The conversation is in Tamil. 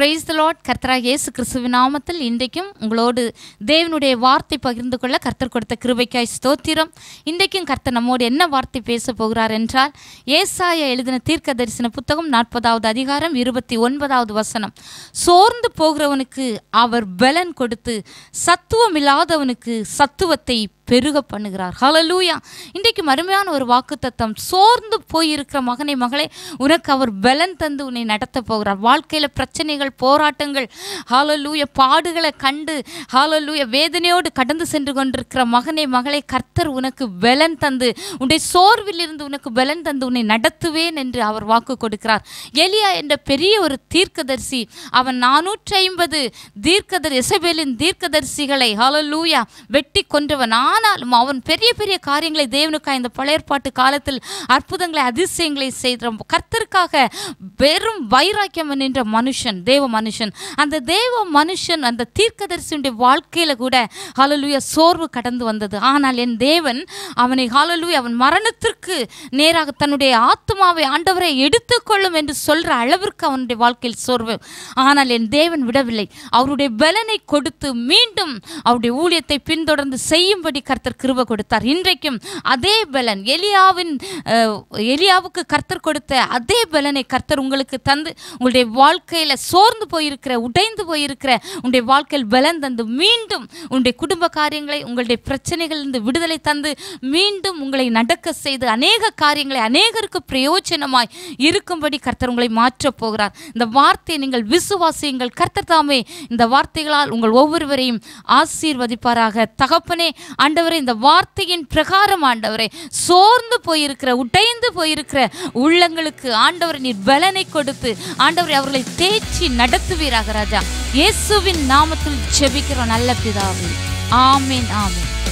பிரைஸ் த லார்ட் கர்த்தராக இயேசு கிறிஸ்துவின் நாமத்தில் இன்றைக்கும் உங்களோடு தேவனுடைய வார்த்தை பகிர்ந்து கொள்ள கர்த்தர் கொடுத்த கிருபைக்காய் ஸ்தோத்திரம் இன்றைக்கும் கர்த்தர் நம்மோடு என்ன வார்த்தை பேச போகிறார் என்றால் ஏசாயா எழுதின தீர்க்க தரிசன புத்தகம் நாற்பதாவது அதிகாரம் இருபத்தி ஒன்பதாவது வசனம் சோர்ந்து போகிறவனுக்கு அவர் பலன் கொடுத்து சத்துவம் இல்லாதவனுக்கு சத்துவத்தை பெருக பண்ணுகிறார் ஹalleluya இன்றைக்கு மறுமையான ஒரு வாக்குத்தத்தம் சோர்ந்து போயிருக்கிற மகனை மகளே உனக்கு அவர் பலன் தந்து உன்னை நடத்த போகிறார் வாழ்க்கையில் பிரச்சனைகள் போராட்டங்கள் ஹalleluya பாடுகளை கண்டு ஹalleluya வேதனையோடு கடந்து சென்று கொண்டிருக்கிற மகனை மகளை கர்த்தர் உனக்கு பலன் தந்து உன்னுடைய சோர்விலிருந்து உனக்கு பலன் தந்து உன்னை நடத்துவேன் என்று அவர் வாக்கு கொடுக்கிறார் எலியா என்ற பெரிய ஒரு தீர்க்கதரிசி அவன் நானூற்றி ஐம்பது தீர்க்கதர் எசபேலின் தீர்க்கதரிசிகளை ஹalleluya வெட்டி கொன்றவன் ஆனாலும் அவன் பெரிய பெரிய காரியங்களை தேவனுக்காக இந்த பழையற்பாட்டு காலத்தில் அற்புதங்களை அதிசயங்களை செய்த கர்த்தருக்காக வெறும் வைராக்கியம் நின்ற மனுஷன் தேவ மனுஷன் அந்த தேவ மனுஷன் அந்த தீர்க்கதரிசியுடைய வாழ்க்கையில கூட ஹalleluya சோர்வு கடந்து வந்தது ஆனால் என் தேவன் அவனை ஹalleluya அவன் மரணத்திற்கு நேராக தன்னுடைய ஆத்மாவை ஆண்டவரை எடுத்துக்கொள்ளும் என்று சொல்ற அளவிற்கு அவனுடைய வாழ்க்கையில் சோர்வு ஆனால் என் தேவன் விடவில்லை அவருடைய பலனை கொடுத்து மீண்டும் அவருடைய ஊழியத்தை பின்தொடர்ந்து செய்யும்படி கர்த்தர் கிருபை கொடுத்தார் இன்றைக்கும் அதே பலன் எலியாவின் அஹ், எலியாவுக்கு கர்த்தர் கொடுத்த அதே பலனை கர்த்தர் உங்களுக்கு தந்து உங்களுடைய வாழ்க்கையில சோர்ந்து போயிருக்கிற உடைந்து போயிருக்கிற உங்களுடைய வாழ்க்கையில் பலன் தந்து மீண்டும் உங்களுடைய குடும்ப காரியங்களை உங்களுடைய பிரச்சனைகளிலிருந்து விடுதலை தந்து மீண்டும் உங்களை நடக்க செய்து அநேக காரியங்களை அநேகருக்கு பிரயோஜனமாய் இருக்கும்படி கர்த்தர் உங்களை மாற்றப் போகிறார் இந்த வார்த்தையை நீங்கள் விசுவாசியுங்கள் கர்த்தர் தாமே இந்த வார்த்தைகளால் உங்கள் ஒவ்வொருவரையும் ஆசீர்வதிப்பாராக தகப்பனே ஆண்டவரே இந்த வார்த்தையின் பிரகாரம் ஆண்டவரே சோர்ந்து போயிருக்கிற உடைந்து போயிருக்கிற உள்ளங்களுக்கு ஆண்டவர் நீர் பலனை கொடுத்து ஆண்டவரை அவர்களை தேய்ச்சி நடத்துவீராக ராஜா இயேசுவின் நாமத்தில் ஜெபிக்கிறோம் நல்ல பிதாவே ஆமீன் ஆமீன்